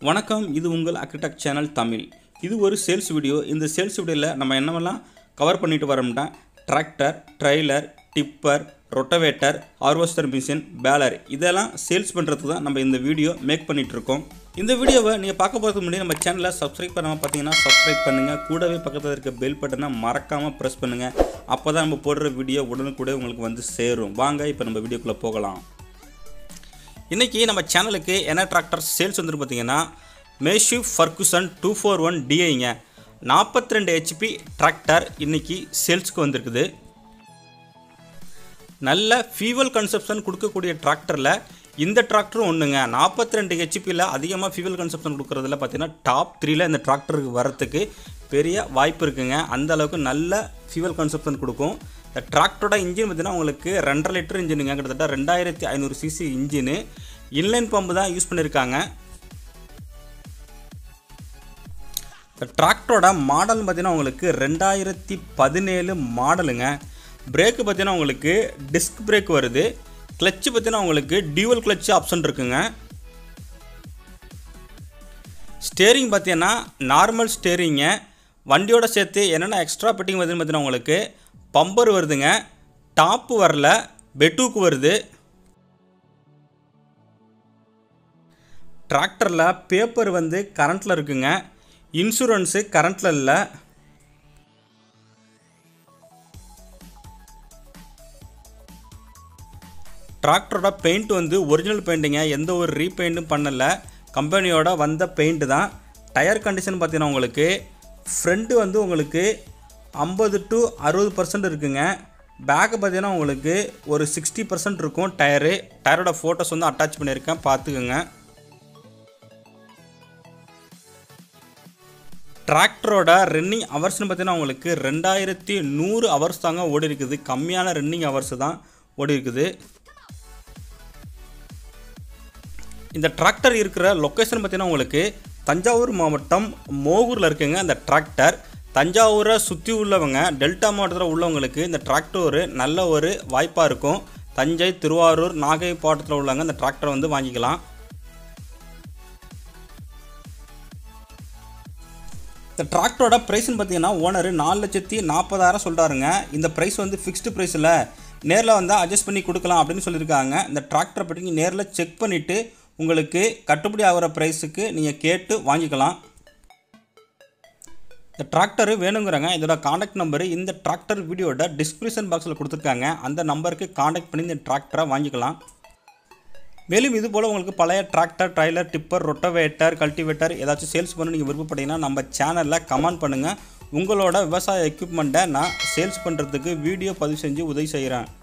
வணக்கம் இது உங்கள் அக்ரிடெக்ட் சேனல் தமிழ் இது ஒரு சேல்ஸ் வீடியோ இந்த சேல்ஸ் வீடியோவில் நம்ம என்னவெல்லாம் கவர் பண்ணிட்டு வரோம்னா tractor trailer tipper rotavator harvester machine baler இதெல்லாம் சேல்ஸ் பண்ணுறதுக்கு தான் நம்ம இந்த வீடியோ மேக் பண்ணிட்டு இருக்கோம் இந்த வீடியோவை நீங்கள் பார்க்க போகிறதுக்கு முன்னாடி நம்ம சேனலை சப்ஸ்கிரைப் பண்ணாமல் பார்த்தீங்கன்னா சப்ஸ்கிரைப் பண்ணுங்கள் கூடவே பக்கத்தில் இருக்க பெல் பட்டனை மறக்காமல் ப்ரெஸ் பண்ணுங்கள் அப்போ தான் நம்ம போடுற வீடியோ உடனுக்குடைய உங்களுக்கு வந்து சேரும் வாங்க இப்போ நம்ம வீடியோக்குள்ளே போகலாம் இன்றைக்கி நம்ம சேனலுக்கு என்ன டிராக்டர் சேல்ஸ் வந்துருக்கு பார்த்தீங்கன்னா Massey Ferguson two four one டிஐங்க நாற்பத்தி ரெண்டு ஹெச்பி டிராக்டர் இன்றைக்கி சேல்ஸ்க்கு வந்திருக்குது நல்ல ஃபியூவல் கன்சப்ஷன் கொடுக்கக்கூடிய டிராக்டரில் இந்த டிராக்டரும் ஒன்றுங்க நாற்பத்தி ரெண்டு ஹெச்பியில் அதிகமாக ஃபியூவல் கன்சப்ஷன் கொடுக்குறதுல பார்த்தீங்கன்னா டாப் த்ரீல இந்த டிராக்டருக்கு வரத்துக்கு பெரிய வாய்ப்பு இருக்குங்க அந்த அளவுக்கு நல்ல ஃபியூவல் கன்சப்ஷன் கொடுக்கும் இந்த டிராக்டரோட இன்ஜின் பார்த்தீங்கன்னா உங்களுக்கு ரெண்டரை லிட்டர் இன்ஜினுங்க கிட்டத்தட்ட ரெண்டாயிரத்தி ஐநூறு சிசி இன்ஜினு இன்லைன் பம்பு தான் யூஸ் பண்ணியிருக்காங்க இந்த டிராக்டரோட மாடல் பார்த்தீங்கன்னா உங்களுக்கு ரெண்டாயிரத்தி பதினேழு மாடலுங்க பிரேக்கு பார்த்தீங்கன்னா உங்களுக்கு டிஸ்க் பிரேக் வருது கிளச்சு பார்த்தீங்கன்னா உங்களுக்கு டியூவல் கிளச்சு ஆப்ஷன் இருக்குங்க ஸ்டேரிங் பார்த்தீங்கன்னா நார்மல் ஸ்டேரிங்க வண்டியோட சேர்த்து என்னென்ன எக்ஸ்ட்ரா பெட்டிங் வருதுன்னு பார்த்தீங்கன்னா உங்களுக்கு பம்பர் வருதுங்க டாப்பு வரல பெட்டுக்கு வருது டிராக்டரில் பேப்பர் வந்து கரண்ட்டில் இருக்குங்க இன்சூரன்ஸு கரண்ட்டில் இல்லை டிராக்டரோட பெயிண்ட் வந்து ஒரிஜினல் பெயிண்ட்டுங்க எந்த ஒரு ரீபெயிண்ட்டும் பண்ணலை கம்பெனியோட வந்த பெயிண்ட் தான் டயர் கண்டிஷன் பார்த்தீங்கன்னா உங்களுக்கு ஃப்ரண்ட்டு வந்து உங்களுக்கு ஐம்பது டு அறுபது பர்சன்ட் இருக்குங்க பேக்கு பார்த்தீங்கன்னா உங்களுக்கு ஒரு சிக்ஸ்டி பர்சன்ட் இருக்கும் டயரு டயரோட ஃபோட்டோஸ் வந்து அட்டாச் பண்ணியிருக்கேன் பார்த்துக்குங்க டிராக்டரோட ரன்னிங் ஹவர்ஸ்னு பார்த்தீங்கன்னா உங்களுக்கு ரெண்டாயிரத்தி நூறு ஹவர்ஸ் தாங்க ஓடி இருக்குது கம்மியான ரன்னிங் ஹவர்ஸ் தான் ஓடி இருக்குது இந்த டிராக்டர் இருக்கிற லொக்கேஷன் பார்த்தீங்கன்னா உங்களுக்கு தஞ்சாவூர் மாவட்டம் மோகூரில் இருக்குங்க அந்த டிராக்டர் தஞ்சாவூரை சுற்றி உள்ளவங்க டெல்டா மாவட்டத்தில் உள்ளவங்களுக்கு இந்த டிராக்டர் ஒரு நல்ல ஒரு வாய்ப்பாக இருக்கும் தஞ்சை திருவாரூர் நாகை மாவட்டத்தில் உள்ளவங்க இந்த டிராக்டரை வந்து வாங்கிக்கலாம் இந்த டிராக்டரோட ப்ரைஸ்னு பார்த்தீங்கன்னா ஓனர் நாலு லட்சத்தி நாற்பதாயிரம் சொல்கிறாருங்க இந்த ப்ரைஸ் வந்து ஃபிக்ஸ்டு ப்ரைஸில் நேரில் வந்தால் அட்ஜஸ்ட் பண்ணி கொடுக்கலாம் அப்படின்னு சொல்லியிருக்காங்க இந்த டிராக்டரை பற்றி நீங்கள் நேரில் செக் பண்ணிவிட்டு உங்களுக்கு கட்டுப்படி ஆகிற ப்ரைஸுக்கு நீங்கள் கேட்டு வாங்கிக்கலாம் இந்த டிராக்டர் வேணுங்கிறாங்க இதோட காண்டாக்ட் நம்பரு இந்த டிராக்டர் வீடியோட டிஸ்கிரிப்ஷன் பாக்ஸில் கொடுத்துருக்காங்க அந்த நம்பருக்கு காண்டாக்ட் பண்ணி இந்த டிராக்டரை வாங்கிக்கலாம் மேலும் இது போல் உங்களுக்கு பழைய tractor trailer tipper rotavator cultivator ஏதாச்சும் சேல்ஸ் பண்ண நீங்கள் விருப்பப்பட்டீங்கன்னா நம்ம சேனலில் கமெண்ட் பண்ணுங்கள் உங்களோட விவசாய எக்யூப்மெண்ட்டை நான் சேல்ஸ் பண்ணுறதுக்கு வீடியோ பதிவு செஞ்சு உதவி செய்கிறேன்